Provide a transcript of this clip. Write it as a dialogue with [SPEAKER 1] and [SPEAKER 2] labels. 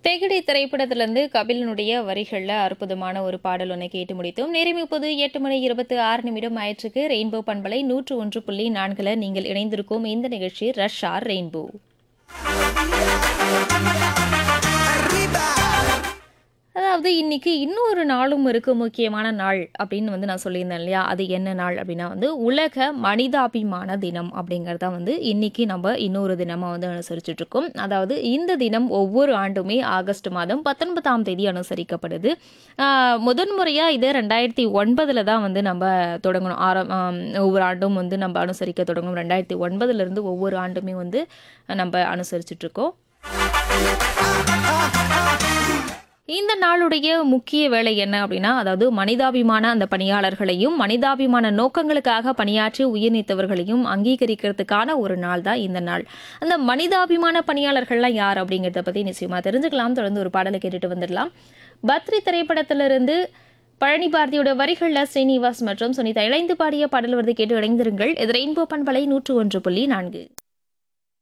[SPEAKER 1] தெகிடி திரைப்படத்திலிருந்து கபிலனுடைய வரிகளில் அற்புதமான ஒரு பாடல் ஒன்றை கேட்டு முடித்தோம் நேரம் இப்போது எட்டு மணி இருபத்தி ஆறு நிமிடம் ஆயிற்றுக்கு ரெயின்போ பண்பலை நூற்று ஒன்று புள்ளி நான்கில் நீங்கள் இணைந்திருக்கும் இந்த நிகழ்ச்சி ரஷ் ஆர் ரெயின்போ அதாவது இன்னைக்கு இன்னொரு நாளும் இருக்கு முக்கியமான நாள் அப்படின்னு வந்து நான் சொல்லியிருந்தேன் இல்லையா அது என்ன நாள் அப்படின்னா வந்து உலக மனிதாபிமான தினம் அப்படிங்கிறத வந்து இன்னைக்கு நம்ம இன்னொரு தினமாக வந்து அனுசரிச்சுட்டு இருக்கோம் அதாவது இந்த தினம் ஒவ்வொரு ஆண்டுமே ஆகஸ்ட் மாதம் பத்தொன்பதாம் தேதி அனுசரிக்கப்படுது ஆஹ் முதன் முறையாக இது ரெண்டாயிரத்தி ஒன்பதில் தான் வந்து நம்ம தொடங்கணும் ஆரம் ஆம், ஒவ்வொரு ஆண்டும் வந்து நம்ம அனுசரிக்க தொடங்கும் ரெண்டாயிரத்தி ஒன்பதுலேருந்து ஒவ்வொரு ஆண்டுமே வந்து நம்ம அனுசரிச்சுட்டு இருக்கோம் இந்த நாளுடைய முக்கிய வேலை என்ன அப்படின்னா அதாவது மனிதாபிமான அந்த பணியாளர்களையும் மனிதாபிமான நோக்கங்களுக்காக பணியாற்றி உயிர் நீத்தவர்களையும் அங்கீகரிக்கிறதுக்கான ஒரு நாள் தான் இந்த நாள் அந்த மனிதாபிமான பணியாளர்கள்லாம் யார் அப்படிங்கிறத பற்றி நிச்சயமா தெரிஞ்சுக்கலாம் தொடர்ந்து ஒரு பாடலை கேட்டுட்டு வந்துடலாம் பத்ரி திரைப்படத்திலிருந்து பழனி பாரதியோட வரிகளில் ஸ்ரீனிவாஸ் மற்றும் சுனிதா இணைந்து பாடிய பாடல் வருது கேட்டு இணைந்திருங்கள் இது ரெயின்போ பண்பலை நூற்று ஒன்று புள்ளி நான்கு